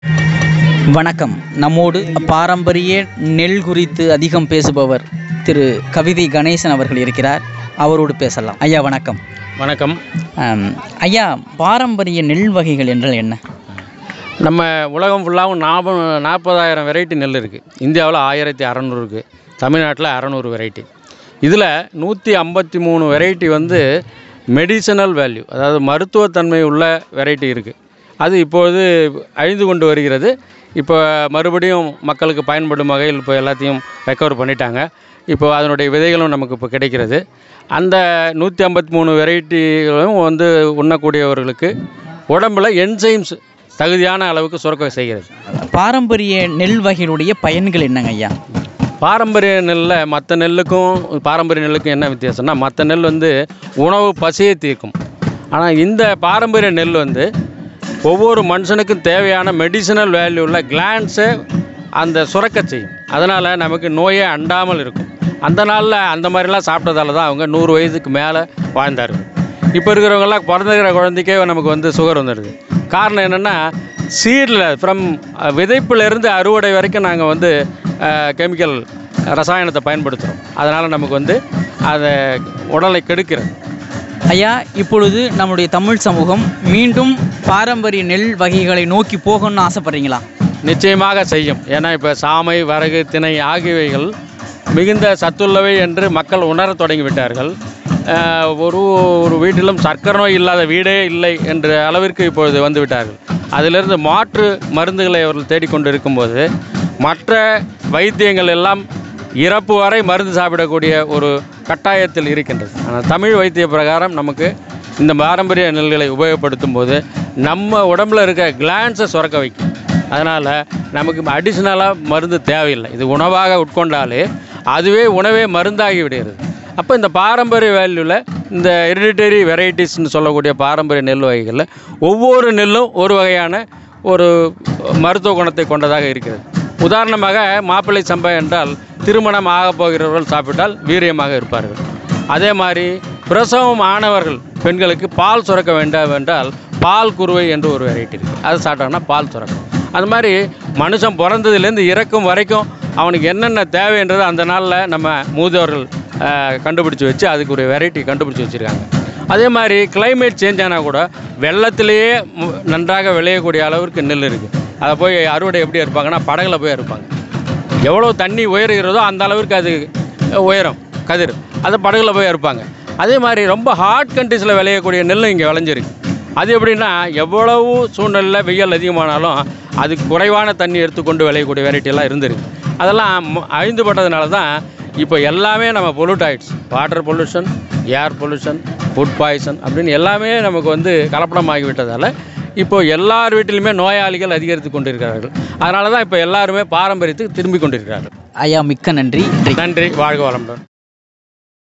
வணக்கம் நம்மோடு பாரம்பரிய நெல் குறித்து அதிகம் பேசுபவர் திரு கவிதை கணேசன் அவர்கள் இருக்கிறார் அவரோடு பேசலாம் ஐயா வணக்கம் வணக்கம் ஆம், ஐயா பாரம்பரிய நெல் வகைகள் என்றால் என்ன நம்ம உலகம் ஃபுல்லாகவும் நாற்ப நாற்பதாயிரம் வெரைட்டி நெல் இருக்குது இந்தியாவில் ஆயிரத்தி அறநூறு இருக்குது தமிழ்நாட்டில் அறநூறு வெரைட்டி இதில் நூற்றி ஐம்பத்தி மூணு வெரைட்டி வந்து மெடிசனல் வேல்யூ அதாவது மருத்துவத்தன்மை உள்ள வெரைட்டி இருக்குது அது இப்போது அழிந்து கொண்டு வருகிறது இப்போ மறுபடியும் மக்களுக்கு பயன்படும் வகையில் இப்போ எல்லாத்தையும் ரெக்கவர் பண்ணிட்டாங்க இப்போ அதனுடைய விதைகளும் நமக்கு இப்போ கிடைக்கிறது அந்த நூற்றி ஐம்பத்தி மூணு வெரைட்டிகளும் வந்து உண்ணக்கூடியவர்களுக்கு உடம்புல என்சைம்ஸ் தகுதியான அளவுக்கு சுரக்க செய்கிறது பாரம்பரிய நெல் வகைகளுடைய பயன்கள் என்னங்க ஐயா பாரம்பரிய நெல்லில் மற்ற நெல்லுக்கும் பாரம்பரிய நெல்லுக்கும் என்ன வித்தியாசம்னா மற்ற நெல் வந்து உணவு பசியை தீர்க்கும் ஆனால் இந்த பாரம்பரிய நெல் வந்து ஒவ்வொரு மனுஷனுக்கும் தேவையான மெடிசினல் வேல்யூ உள்ள கிளான்ஸை அந்த சுரக்க செய்யும் அதனால் நமக்கு நோயே அண்டாமல் இருக்கும் அந்த நாளில் அந்த மாதிரிலாம் சாப்பிட்டதால தான் அவங்க நூறு வயதுக்கு மேலே வாழ்ந்தார்கள் இப்போ இருக்கிறவங்கெல்லாம் பிறந்துக்கிற குழந்தைக்கே நமக்கு வந்து சுகர் வந்துடுது காரணம் என்னென்னா சீடில் ஃப்ரம் விதைப்பிலிருந்து அறுவடை வரைக்கும் நாங்கள் வந்து கெமிக்கல் ரசாயனத்தை பயன்படுத்துகிறோம் அதனால் நமக்கு வந்து அதை உடலை கெடுக்கிறது ஐயா இப்பொழுது நம்முடைய தமிழ் சமூகம் மீண்டும் பாரம்பரிய நெல் வகைகளை நோக்கி போகணும்னு ஆசைப்படுறீங்களா நிச்சயமாக செய்யும் ஏன்னா இப்போ சாமை வரகு திணை ஆகியவைகள் மிகுந்த சத்துள்ளவை என்று மக்கள் உணரத் தொடங்கிவிட்டார்கள் அஹ், ஒரு ஒரு வீட்டிலும் சர்க்கரை நோய் இல்லாத வீடே இல்லை என்ற அளவிற்கு இப்பொழுது வந்து விட்டார்கள் அதிலிருந்து மாற்று மருந்துகளை அவர்கள் தேடிக்கொண்டு இருக்கும்போது மற்ற வைத்தியங்கள் எல்லாம் இறப்பு வரை மருந்து சாப்பிடக்கூடிய ஒரு கட்டாயத்தில் இருக்கின்றது ஆனால் தமிழ் வைத்திய பிரகாரம் நமக்கு இந்த பாரம்பரிய நெல்களை உபயோகப்படுத்தும் போது நம்ம உடம்புல இருக்க கிளான்ஸை சுரக்க வைக்கும் அதனால் நமக்கு அடிஷ்னலாக மருந்து தேவையில்லை இது உணவாக உட்கொண்டாலே அதுவே உணவே மருந்தாகி விடுகிறது அப்போ இந்த பாரம்பரிய வேல்யூவில் இந்த ஹெரிடிட்டரி வெரைட்டிஸ்னு சொல்லக்கூடிய பாரம்பரிய நெல் வகைகளில் ஒவ்வொரு நெல்லும் ஒரு வகையான ஒரு மருத்துவ குணத்தை கொண்டதாக இருக்கிறது உதாரணமாக மாப்பிள்ளை சம்பா என்றால் திருமணம் ஆகப் போகிறவர்கள் சாப்பிட்டால் வீரியமாக இருப்பார்கள் அதே மாதிரி பிரசவம் ஆனவர்கள் பெண்களுக்கு பால் சுரக்க வேண்டாம் என்றால் பால் குருவை என்று ஒரு வெரைட்டி இருக்குது அது சாப்பிட்டாங்கன்னா பால் சுரக்கும் அது மாதிரி மனுஷன் பிறந்ததுலேருந்து இறக்கும் வரைக்கும் அவனுக்கு என்னென்ன தேவைன்றது அந்த நாளில் நம்ம மூதவர்கள் ஆஹ், கண்டுபிடிச்சு வச்சு அதுக்கு ஒரு வெரைட்டி கண்டுபிடிச்சி வச்சுருக்காங்க அதே மாதிரி climate சேஞ்ச் ஆனால் கூட வெள்ளத்திலேயே மு- நன்றாக விளையக்கூடிய அளவிற்கு நெல் இருக்குது அதை போய் அறுவடை எப்படி இருப்பாங்கன்னா படகுல போய் இருப்பாங்க எவ்வளோ தண்ணி உயருகிறதோ அந்த அளவிற்கு அது உயரம் கதிர் அதை படகுல போய் இருப்பாங்க அதே மாதிரி ரொம்ப ஹாட் கண்ட்ரீஸில் விளையக்கூடிய நெல் இங்கே விளைஞ்சிருக்கு அது எப்படின்னா எவ்வளவு சூழ்நிலையில் வெயில் அதிகமானாலும் அது குறைவான தண்ணி எடுத்துக்கொண்டு விளையக்கூடிய variety எல்லாம் இருந்திருக்கு அதெல்லாம் ம- அழிந்து பட்டதுனால தான் இப்போ எல்லாமே நம்ம பொல்யூட் ஆயிடுச்சு water pollution air pollution food poison அப்படின்னு எல்லாமே நமக்கு வந்து கலப்படமாகி விட்டதால் இப்போ எல்லார் வீட்டிலுமே நோயாளிகள் அதிகரித்து கொண்டிருக்கிறார்கள் அதனால தான் இப்போ எல்லாருமே பாரம்பரியத்துக்கு திரும்பி கொண்டிருக்கிறார்கள் ஐயா மிக்க நன்றி நன்றி வாழ்க வளமுடன்